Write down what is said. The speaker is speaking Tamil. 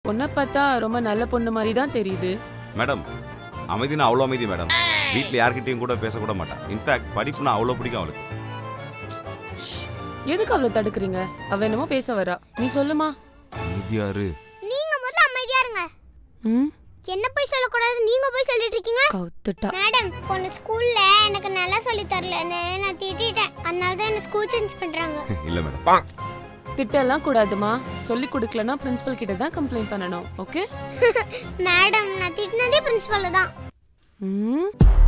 பொண்ணை பார்த்தா ரொம்ப நல்ல பொண்ணு மாதிரி தான் தெரியுது மேடம் அமைதினா அவ்வளோ அமைதி மேடம் வீட்டில் யார்கிட்டயும் கூட பேசக்கூட மாட்டான் இன்ஃபேக்ட் படிப்புனா அவ்வளோ பிடிக்கும் அவளுக்கு எதுக்கு அவளை தடுக்கிறீங்க அவ என்னமோ பேச வரா நீ சொல்லுமா அமைதியாரு நீங்க முதல்ல அமைதியா இருங்க ம் என்ன போய் சொல்லக்கூடாது நீங்க போய் சொல்லிட்டு இருக்கீங்க கவுத்துட்டா மேடம் போன ஸ்கூல்ல எனக்கு நல்லா சொல்லி தரலன்னு நான் திட்டிட்டேன் அதனால தான் என்ன ஸ்கூல் சேஞ்ச் பண்றாங்க இல்லை மேடம் திட்டெல்லாம் கூடாதுமா சொல்லி கொடுக்கலனா பிரின்சிபல் கிட்ட தான் கம்ப்ளைண்ட் பண்ணணும் ஓகே மேடம் நான் திட்டினதே பிரின்சிபல் தான் ம்